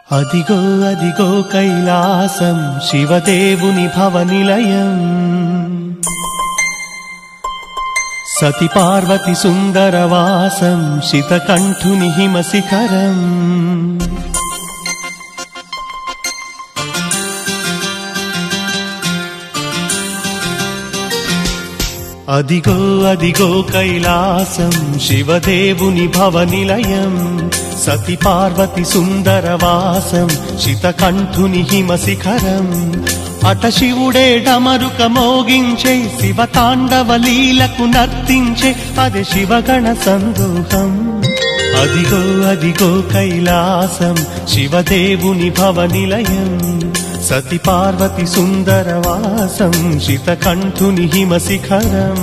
అదిగో అదిగో కైలాసం శివదేవుని భవనిలయం సతి పార్వతి సుందరవాసం శితకంఠుని హిమశిఖరం అదిగో అదిగో కైలాసం శివదేవుని భవనిలయం సతి పార్వతి సుందరవాసం శితకంఠుని హిమశిఖరం అట శివుడే డమరుక మోగించే శివ తాండవ లీలకు నర్తించే అది శివగణ సందోహం అదిగో అదిగో కైలాసం శివదేవుని భవనిలయం సతి పార్వతి సుందరవాసం శితకంఠుని హిమశిఖరం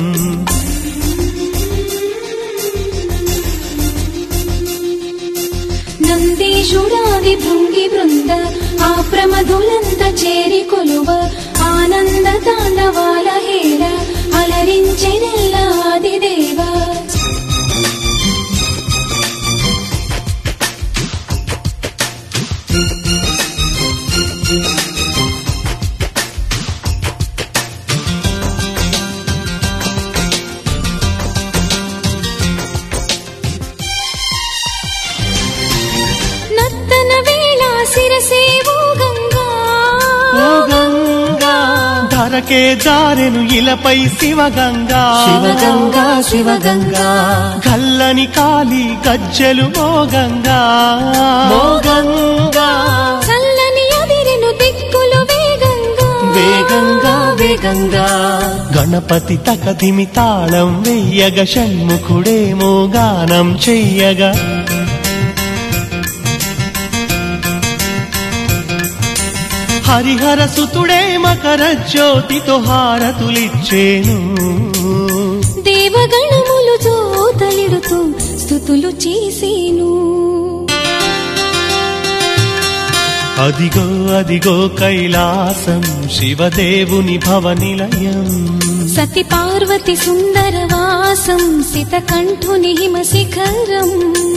నందీశుడాది భృంగి బృంద ఆ ప్రమధులంత చేరి కొలువ ఆనంద తాండవాల హేళ అలరించెనెల్ల ఆదిదేవ నత్తన వేళ శిరసేవో గంగా ఓ గంగా ధరకే జారెను ఇలపై శివగంగా శివగంగా శివగంగా కల్లని కాలి గజ్జెలు ఓ గంగా ఓ గంగా చల్లని అదిరెను దిక్కులు వేగంగా వేగంగా వేగంగా గణపతి తకదిమి తాళం వెయ్యగ షణ్ముఖుడేమో గానం చెయ్యగా హరిహర సుతుడే మకర జ్యోతితో హారతులిచ్చేను దేవగణములు జోతలిడుతూ స్థుతులు చేసేను అదిగో అదిగో కైలాసం శివదేవుని భవనిలయం సతి పార్వతి సుందరవాసం సితకంఠుని హిమశిఖరం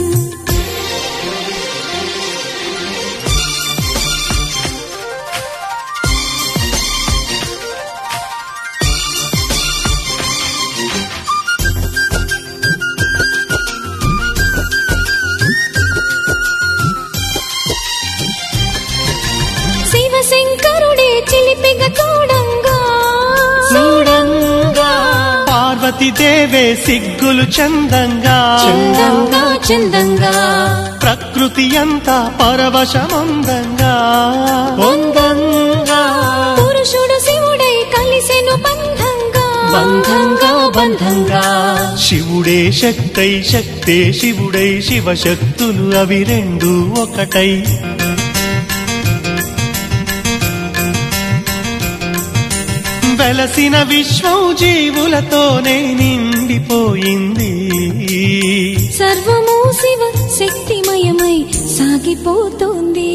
శివశంకరుడే చిలిపిగ చూడంగా చూడంగా పార్వతి దేవే సిగ్గులు చందంగా చందంగా చందంగా ప్రకృతి అంతా పరవశమందంగా వందంగా పురుషుడు శివుడై కలిసెను బంధంగా బంధంగా బంధంగా శివుడే శక్తై శక్తే శివుడై శివశక్తులు అవి రెండు ఒకటై వెలసిన విశ్వం జీవులతోనే నిండిపోయింది సర్వము శివ శక్తిమయమై సాగిపోతుంది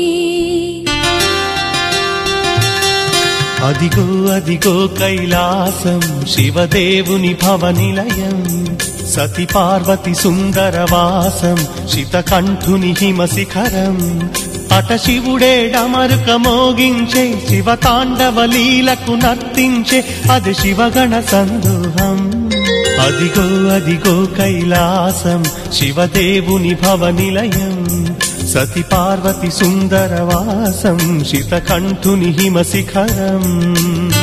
అదిగో అదిగో కైలాసం శివదేవుని భవనిలయం సతి పార్వతి సుందరవాసం శితకంఠుని హిమశిఖరం అట శివుడే డమరుక మోగించే శివ తాండవ లీలకు నర్తించే అది శివగణ సందోహం అదిగో అదిగో కైలాసం శివదేవుని భవనిలయం సతి పార్వతి సుందరవాసం శితకంఠుని హిమశిఖరం